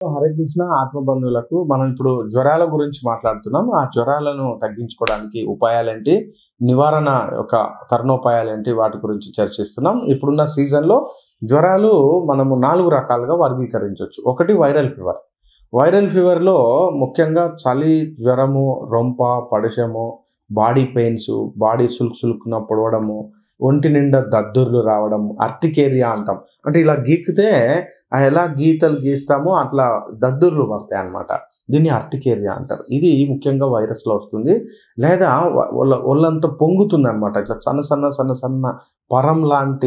హరే కృష్ణ ఆత్మ బంధువులకు మనం ఇప్పుడు జ్వరాల గురించి మాట్లాడుతున్నాం ఆ జ్వరాలను తగ్గించుకోవడానికి ఉపాయాలేంటి నివారణ యొక్క తరుణోపాయాలేంటి వాటి గురించి చర్చిస్తున్నాం ఇప్పుడున్న సీజన్లో జ్వరాలు మనము నాలుగు రకాలుగా వర్గీకరించవచ్చు ఒకటి వైరల్ ఫీవర్ వైరల్ ఫీవర్లో ముఖ్యంగా చలి జ్వరము రొంప పడిశము బాడీ పెయిన్స్ బాడీ సులుకు సులుకున పొడవడము ఒంటి నిండా దద్దుర్లు రావడం అర్టికేరియా అంటాం అంటే ఇలా గీకితే ఆ ఎలా గీతలు గీస్తామో అట్లా దద్దుర్లు పడతాయి అన్నమాట దీన్ని అర్టికేరియా అంటారు ఇది ముఖ్యంగా వైరస్లో వస్తుంది లేదా వ- ఒళ్ళ ఒళ్ళంతా పొంగుతుంది అనమాట ఇట్లా సన్న సన్న సన్న సన్న పరం లాంటి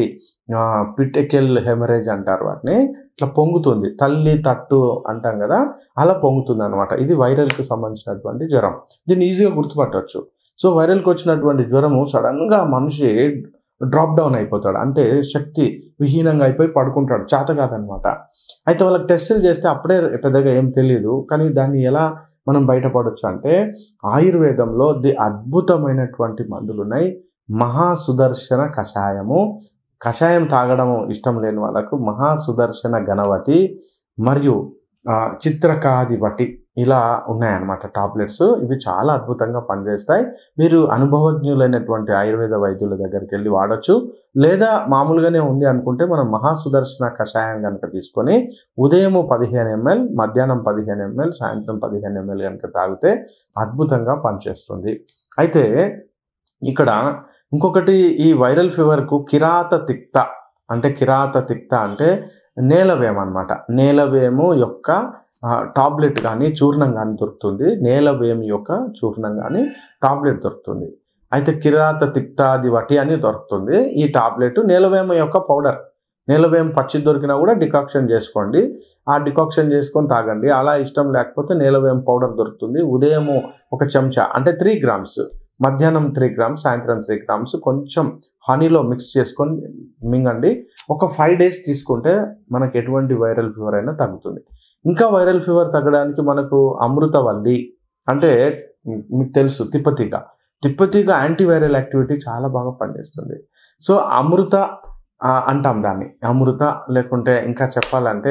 పిటెకెల్ హెమరేజ్ అంటారు వాటిని ఇట్లా పొంగుతుంది తల్లి తట్టు అంటాం కదా అలా పొంగుతుంది అనమాట ఇది వైరల్కి సంబంధించినటువంటి జ్వరం దీన్ని ఈజీగా గుర్తుపట్టవచ్చు సో వైరల్కి వచ్చినటువంటి జ్వరము సడన్గా మనిషి డ్రాప్ డౌన్ అయిపోతాడు అంటే శక్తి విహీనంగా అయిపోయి పడుకుంటాడు చేత కాదనమాట అయితే వాళ్ళకి టెస్టులు చేస్తే అప్పుడే పెద్దగా ఏం తెలియదు కానీ దాన్ని ఎలా మనం బయటపడవచ్చు అంటే ఆయుర్వేదంలో ది అద్భుతమైనటువంటి మందులు ఉన్నాయి మహాసుదర్శన కషాయము కషాయం తాగడం ఇష్టం లేని వాళ్ళకు మహాసుదర్శన గణవటి మరియు ఆ, చిత్రకాదివటి ఇలా ఉన్నాయన్నమాట టాబ్లెట్స్ ఇవి చాలా అద్భుతంగా పనిచేస్తాయి మీరు అనుభవజ్ఞులైనటువంటి ఆయుర్వేద వైద్యుల దగ్గరికి వెళ్ళి వాడచ్చు లేదా మామూలుగానే ఉంది అనుకుంటే మనం మహాసుదర్శన కషాయం కనుక తీసుకొని ఉదయం పదిహేను ఎంఎల్ మధ్యాహ్నం పదిహేను ఎంఎల్ సాయంత్రం పదిహేను ఎంఎల్ కనుక తాగితే అద్భుతంగా పనిచేస్తుంది అయితే ఇక్కడ ఇంకొకటి ఈ వైరల్ ఫీవర్కు కిరాత తిక్త అంటే కిరాత తిక్త అంటే నేలవేమ అనమాట నేలవేము యొక్క ఆ, టాబ్లెట్ కానీ చూర్ణం కానీ దొరుకుతుంది నేలవేమి యొక్క చూర్ణం కానీ టాబ్లెట్ దొరుకుతుంది అయితే కిరాత తిక్తాది వటి అని దొరుకుతుంది ఈ టాబ్లెట్ నేలవేమ యొక్క పౌడర్ నేలవేం పచ్చి దొరికినా కూడా డికాక్షన్ చేసుకోండి ఆ డికాక్షన్ చేసుకొని తాగండి అలా ఇష్టం లేకపోతే నేలవేం పౌడర్ దొరుకుతుంది ఉదయం ఒక చెంచా అంటే త్రీ గ్రామ్స్ మధ్యాహ్నం త్రీ గ్రామ్స్ సాయంత్రం త్రీ గ్రామ్స్ కొంచెం హనీలో మిక్స్ చేసుకొని మింగండి ఒక ఫైవ్ డేస్ తీసుకుంటే మనకి ఎటువంటి వైరల్ ఫీవర్ అయినా తగ్గుతుంది ఇంకా వైరల్ ఫీవర్ తగ్గడానికి మనకు అమృతవల్లి అంటే మీకు తెలుసు తిప్పతీగ తిప్పతీగ యాంటీవైరల్ యాక్టివిటీ చాలా బాగా పనిచేస్తుంది సో అమృత ఆ, అంటాం దాన్ని అమృత లేకుంటే ఇంకా చెప్పాలంటే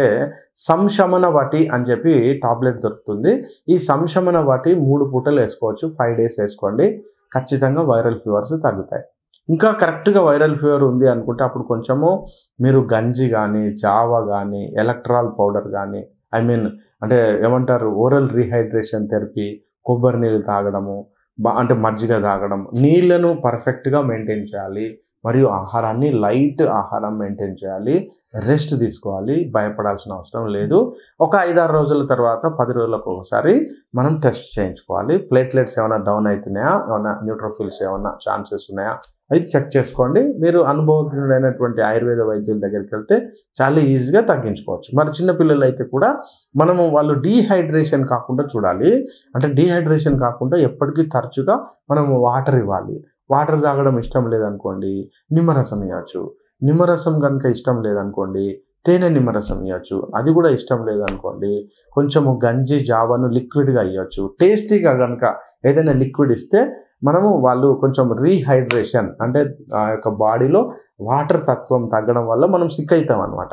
సంశమన వటి అని చెప్పి టాబ్లెట్ దొరుకుతుంది ఈ సంశమన వటి మూడు పూటలు వేసుకోవచ్చు ఫైవ్ డేస్ వేసుకోండి ఖచ్చితంగా వైరల్ ఫీవర్స్ తగ్గుతాయి ఇంకా కరెక్ట్గా వైరల్ ఫీవర్ ఉంది అనుకుంటే అప్పుడు కొంచెము మీరు గంజి కానీ జావా కానీ ఎలక్ట్రాల్ పౌడర్ కానీ ఐ మీన్ అంటే ఏమంటారు ఓరల్ రీహైడ్రేషన్ థెరపీ కొబ్బరి నీళ్ళు తాగడము బా అంటే మజ్జిగ తాగడం నీళ్లను పర్ఫెక్ట్గా మెయింటైన్ చేయాలి మరియు ఆహారాన్ని లైట్ ఆహారం మెయింటైన్ చేయాలి రెస్ట్ తీసుకోవాలి భయపడాల్సిన అవసరం లేదు ఒక ఐదారు రోజుల తర్వాత పది రోజులకు ఒకసారి మనం టెస్ట్ చేయించుకోవాలి ప్లేట్లెట్స్ ఏమైనా డౌన్ అవుతున్నాయా ఏమైనా న్యూట్రోఫిల్స్ ఏమైనా ఛాన్సెస్ ఉన్నాయా అది చెక్ చేసుకోండి మీరు అనుభవజ్ఞుడైనటువంటి ఆయుర్వేద వైద్యుల దగ్గరికి వెళ్తే చాలా ఈజీగా తగ్గించుకోవచ్చు మరి చిన్నపిల్లలు అయితే కూడా మనము వాళ్ళు డీహైడ్రేషన్ కాకుండా చూడాలి అంటే డీహైడ్రేషన్ కాకుండా ఎప్పటికీ తరచుగా మనము వాటర్ ఇవ్వాలి వాటర్ తాగడం ఇష్టం లేదనుకోండి నిమ్మరసం ఇవ్వచ్చు నిమ్మరసం కనుక ఇష్టం లేదనుకోండి తేనె నిమ్మరసం ఇవ్వచ్చు అది కూడా ఇష్టం లేదనుకోండి కొంచెము గంజి జావను లిక్విడ్గా ఇవ్వచ్చు టేస్టీగా కనుక ఏదైనా లిక్విడ్ ఇస్తే మనము వాళ్ళు కొంచెం రీహైడ్రేషన్ అంటే ఆ యొక్క బాడీలో వాటర్ తత్వం తగ్గడం వల్ల మనం సిక్ అవుతాం అనమాట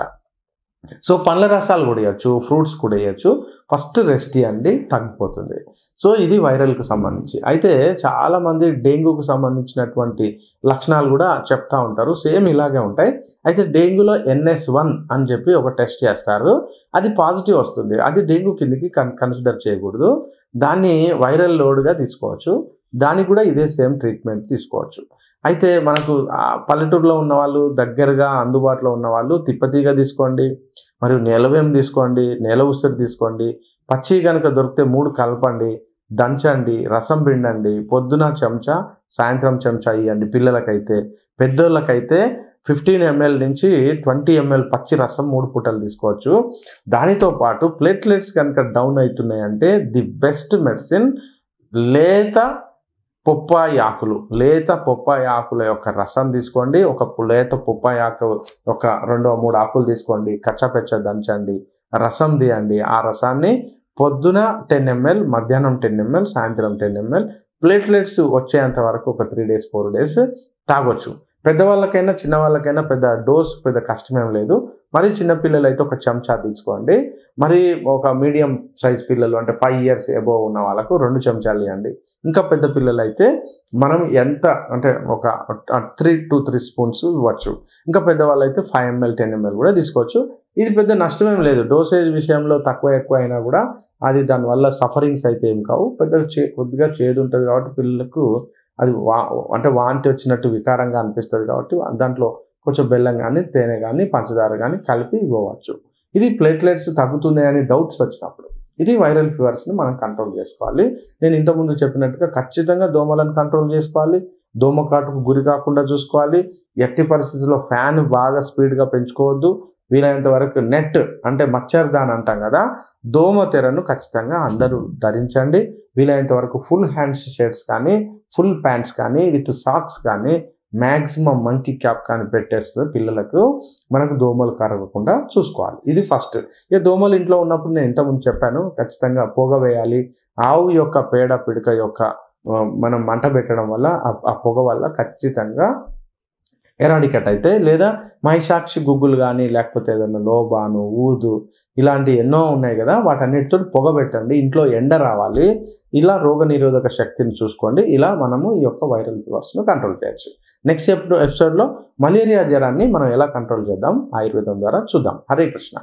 సో పండ్ల రసాలు కూడా ఇవ్వచ్చు ఫ్రూట్స్ కూడా ఇవ్వచ్చు ఫస్ట్ రెస్ట్ ఇవ్వండి తగ్గిపోతుంది సో ఇది వైరల్కి సంబంధించి అయితే చాలామంది డెంగ్యూకు సంబంధించినటువంటి లక్షణాలు కూడా చెప్తా ఉంటారు సేమ్ ఇలాగే ఉంటాయి అయితే డెంగ్యూలో ఎన్ఎస్ వన్ అని చెప్పి ఒక టెస్ట్ చేస్తారు అది పాజిటివ్ వస్తుంది అది డెంగ్యూ కిందకి కన్ కన్సిడర్ చేయకూడదు దాన్ని వైరల్ లోడ్గా తీసుకోవచ్చు దానికి కూడా ఇదే సేమ్ ట్రీట్మెంట్ తీసుకోవచ్చు అయితే మనకు ఆ పల్లెటూరులో ఉన్న వాళ్ళు దగ్గరగా అందుబాటులో ఉన్న వాళ్ళు తిప్పతీగ తీసుకోండి మరియు నేలవేం తీసుకోండి నేల ఉసిరి తీసుకోండి పచ్చి కనుక దొరికితే మూడు కలపండి దంచండి రసం పిండండి పొద్దున చెంచా సాయంత్రం చెంచా ఇవ్వండి పిల్లలకైతే పెద్దోళ్ళకైతే ఫిఫ్టీన్ ఎంఎల్ నుంచి ట్వంటీ ఎంఎల్ పచ్చి రసం మూడు పూటలు తీసుకోవచ్చు దానితో పాటు ప్లేట్లెట్స్ కనుక డౌన్ అవుతున్నాయంటే ది బెస్ట్ మెడిసిన్ లేత పొప్పాయి ఆకులు లేత పొప్పాయి ఆకుల యొక్క రసం తీసుకోండి ఒక పు- లేత పొప్పాయి ఆకు ఒక రెండు మూడు ఆకులు తీసుకోండి కచ్చపెచ్చ దంచండి రసం తీయండి ఆ రసాన్ని పొద్దున టెన్ ఎంఎల్ మధ్యాహ్నం టెన్ ఎంఎల్ సాయంత్రం టెన్ ఎంఎల్ ప్లేట్లెట్స్ వచ్చేంత వరకు ఒక త్రీ డేస్ ఫోర్ డేస్ తాగొచ్చు పెద్దవాళ్ళకైనా చిన్న వాళ్ళకైనా పెద్ద డోస్ పెద్ద కష్టమేం లేదు మరి చిన్న పిల్లలు అయితే ఒక చెంచా తీసుకోండి మరి ఒక మీడియం సైజ్ పిల్లలు అంటే ఫైవ్ ఇయర్స్ ఎబోవ్ ఉన్న వాళ్ళకు రెండు చెంచాలు ఇవ్వండి ఇంకా పెద్ద పిల్లలు అయితే మనం ఎంత అంటే ఒక త్రీ టు త్రీ స్పూన్స్ ఇవ్వచ్చు ఇంకా పెద్దవాళ్ళు అయితే ఫైవ్ ఎంఎల్ టెన్ ఎంఎల్ కూడా తీసుకోవచ్చు ఇది పెద్ద నష్టమేం లేదు డోసేజ్ విషయంలో తక్కువ ఎక్కువ అయినా కూడా అది దానివల్ల సఫరింగ్స్ అయితే ఏం కావు పెద్దగా చే కొద్దిగా చేదు ఉంటుంది కాబట్టి పిల్లలకు అది వా అంటే వాంతి వచ్చినట్టు వికారంగా అనిపిస్తుంది కాబట్టి దాంట్లో కొంచెం బెల్లం కానీ తేనె కానీ పంచదార కానీ కలిపి ఇవ్వవచ్చు ఇది ప్లేట్లెట్స్ తగ్గుతుంది అని డౌట్స్ వచ్చినప్పుడు ఇది వైరల్ ఫీవర్స్ని మనం కంట్రోల్ చేసుకోవాలి నేను ఇంతకుముందు చెప్పినట్టుగా ఖచ్చితంగా దోమలను కంట్రోల్ చేసుకోవాలి దోమకాటుకు గురి కాకుండా చూసుకోవాలి ఎట్టి పరిస్థితుల్లో ఫ్యాన్ బాగా స్పీడ్గా పెంచుకోవద్దు వీలైనంత వరకు నెట్ అంటే మచ్చర్దాన్ అంటాం కదా దోమ తెరను ఖచ్చితంగా అందరూ ధరించండి వీలైనంత వరకు ఫుల్ హ్యాండ్స్ షర్ట్స్ కానీ ఫుల్ ప్యాంట్స్ కానీ విత్ సాక్స్ కానీ మ్యాక్సిమం మంకీ క్యాప్ కానీ పెట్టేస్తుంది పిల్లలకు మనకు దోమలు కరగకుండా చూసుకోవాలి ఇది ఫస్ట్ ఇక దోమలు ఇంట్లో ఉన్నప్పుడు నేను ఇంతకుముందు చెప్పాను ఖచ్చితంగా పొగ వేయాలి ఆవు యొక్క పేడ పిడక యొక్క మనం మంట పెట్టడం వల్ల ఆ పొగ వల్ల ఖచ్చితంగా ఎరాడికట్ అయితే లేదా మైసాక్షి గుగ్గులు కానీ లేకపోతే ఏదైనా లోబాను ఊదు ఇలాంటి ఎన్నో ఉన్నాయి కదా వాటన్నిటితో పొగ పెట్టండి ఇంట్లో ఎండ రావాలి ఇలా రోగ నిరోధక శక్తిని చూసుకోండి ఇలా మనము ఈ యొక్క వైరల్ ఫీవర్స్ను కంట్రోల్ చేయొచ్చు నెక్స్ట్ ఎపిసోడ్లో మలేరియా జ్వరాన్ని మనం ఎలా కంట్రోల్ చేద్దాం ఆయుర్వేదం ద్వారా చూద్దాం హరే కృష్ణ